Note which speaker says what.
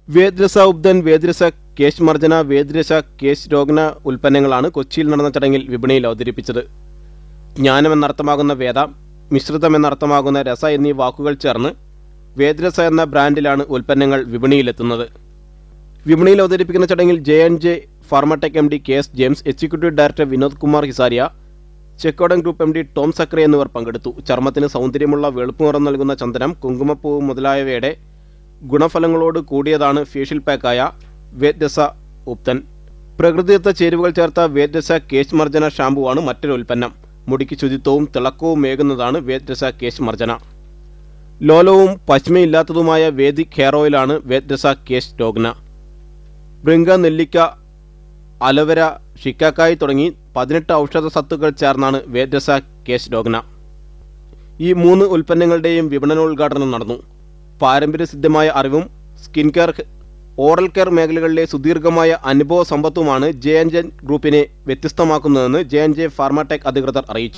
Speaker 1: വേദ്രസ ഉബ്ദൻ വേദ്രസ കേശ് മർജന വേദ്രസ കേശ് രോഗന ഉൽപ്പന്നങ്ങളാണ് കൊച്ചിയിൽ നടന്ന ചടങ്ങിൽ വിപണിയിൽ അവതരിപ്പിച്ചത് ജ്ഞാനം എന്നർത്ഥമാകുന്ന വേദ മിശ്രിതം എന്നർത്ഥമാകുന്ന രസ എന്നീ വാക്കുകൾ ചേർന്ന് വേദ്രസ എന്ന ബ്രാൻഡിലാണ് ഉൽപ്പന്നങ്ങൾ വിപണിയിലെത്തുന്നത് വിപണിയിൽ അവതരിപ്പിക്കുന്ന ചടങ്ങിൽ J N J Pharmatech M D K S James executive director Vinod Kumar Hisaria Chekkodan group M D Tom സക്രെ എന്നിവർ പങ്കെടുത്തു ചർമ്മത്തിന് സൗന്ദര്യമുള്ള വെളുപ്പ് നിറം നൽകുന്ന ചന്ദനം കുങ്കുമപ്പൂവ് മുതലായവയുടെ ഗുണഫലങ്ങളോട് കൂടിയതാണ് ഫേഷ്യൽ പാക്കായ വേദ്രസ ഉപ്തൻ പ്രകൃതിദത്ത ചേരുവകൾ ചേർത്ത വേദ്രസ കേശ് മർജന ഷാമ്പുവാണ് മറ്റൊരു ഉൽപ്പന്നം മുടിക്ക് ശുചിത്വവും തിളക്കവും മേകുന്നതാണ് വേദ്രസ കേശ് മർജന ലോലവും പശ്മയില്ലാത്തതുമായ വേദിക് ഹെയർ ഓയിലാണ് വേദ്രസ കേശ് രോഗ്ന ബൃങ്ക നെല്ലിക്ക അലവര ഷിക്കാക്കായി തുടങ്ങി പതിനെട്ട് ഔഷധ സത്തുക്കൾ ചേർന്നാണ് വേദ്രസ കേശ് രോഗ്ന ഈ മൂന്ന് ഉൽപ്പന്നങ്ങളുടെയും വിപണനോദ്ഘാടനം നടന്നു പാരമ്പര്യസിദ്ധമായ അറിവും സ്കിൻ കെയർ ഓറൽ കെയർ മേഖലകളിലെ സുദീർഘമായ അനുഭവ സമ്പത്തുമാണ് ജെ എൻ ജെ ഗ്രൂപ്പിനെ വ്യത്യസ്തമാക്കുന്നതെന്ന് ജെ എൻ ജെ ഫാർമാടെക് അധികൃതർ അറിയിച്ചു